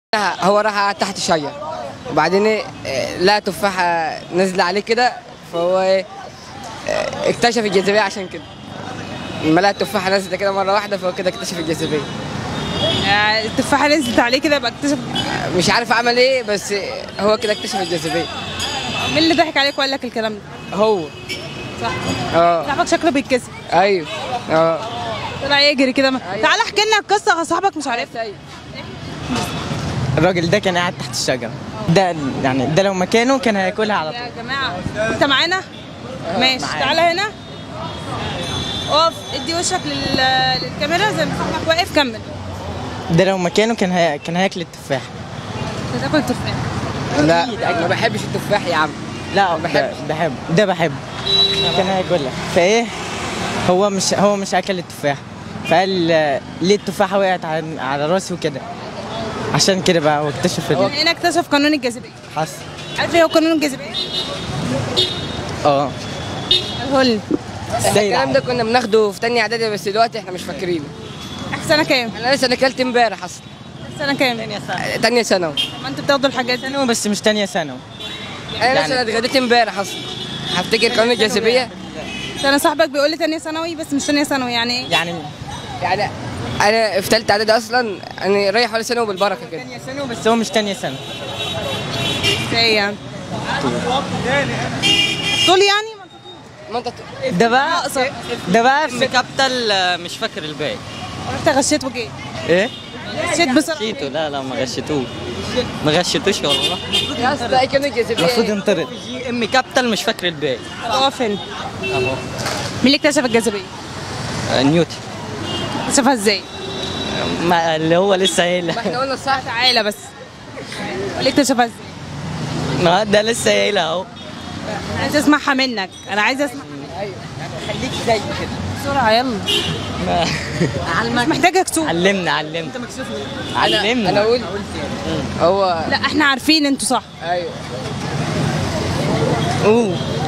هو راح قعد تحت شجر وبعدين إيه، لقى تفاحة نازلة عليه كده فهو إيه، آه، اكتشف الجاذبية عشان كده لما لقى التفاحة نازلة كده مرة واحدة فهو كده اكتشف الجاذبية آه، التفاحه نزلت عليه كده بقى اكتشف مش عارف عمل ايه بس هو كده اكتشف الجاذبية مين اللي ضحك عليك وقال لك الكلام ده؟ هو صح اه صاحبك شكله بيتكسف ايوه اه طلع يجري كده ما... تعالى احكي لنا قصه صاحبك مش عارفها الراجل ده كان قاعد تحت الشجرة ده يعني ده لو مكانه كان هياكلها على طول يا جماعه انت معانا؟ ماشي معاك. تعالى هنا اقف ادي وشك لل... للكاميرا زي ما صاحبك واقف كمل ده لو مكانه كان هي... كان هياكل التفاح انت تاكل تفاح لا ما بحبش التفاح يا عم لا ما ده بحب ده بحب كان هياكلها فايه هو مش هو مش اكل التفاح فقال آه، ليه التفاحة وقعت على, على راسي وكده عشان كده بقى هو اكتشف ال- هنا اكتشف قانون الجاذبيه حصل عارف ايه هو قانون الجاذبيه؟ اه قول لي ازاي الكلام ده كنا بناخده في تانية اعدادي بس دلوقتي احنا مش فاكرينه احنا سنه كام؟ انا لسه اكلت امبارح اصلا سنه كام؟ تانية ثانوي ما انتوا بتاخدوا الحاجات دي ثانوي بس مش تانية ثانوي انا لسه اتغديت امبارح اصلا هفتكر قانون الجاذبية انا صاحبك بيقول لي تانية ثانوي بس مش تانية ثانوي يعني ايه؟ يعني يعني انا في ثالثه اعدادي اصلا انا رايح ولا ثانوي بالبركه كده تانية ثانوي بس هو مش تانية ثانوي ايه يعني؟ طول يعني؟ ما انت ده بقى اقصر ده بقى في كابتل مش فاكر الباقي رحت غشيت وجيت ايه غشيت بسرعه غشيته لا لا ما غشيتوش ما غشيتوش والله يا اسطى ايه قانون الجاذبيه المفروض إيه؟ ينطرد جي ام كابتل مش فاكر الباقي اقف هنا اهو مين اللي اكتشف الجاذبيه؟ آه، نيوتن اكتشفها ازاي؟ ما اللي هو لسه قايلها ما احنا قلنا الصح تعالى بس قول لي اكتشفها ازاي؟ ما ده لسه قايلها اهو انا عايز اسمعها منك انا عايز اسمع خليك زي كده بسرعه يلا ما- مش محتاجه كسوف علمنا علمنا انا علمنا اقول هو لا احنا عارفين انتوا صح ايوه اوه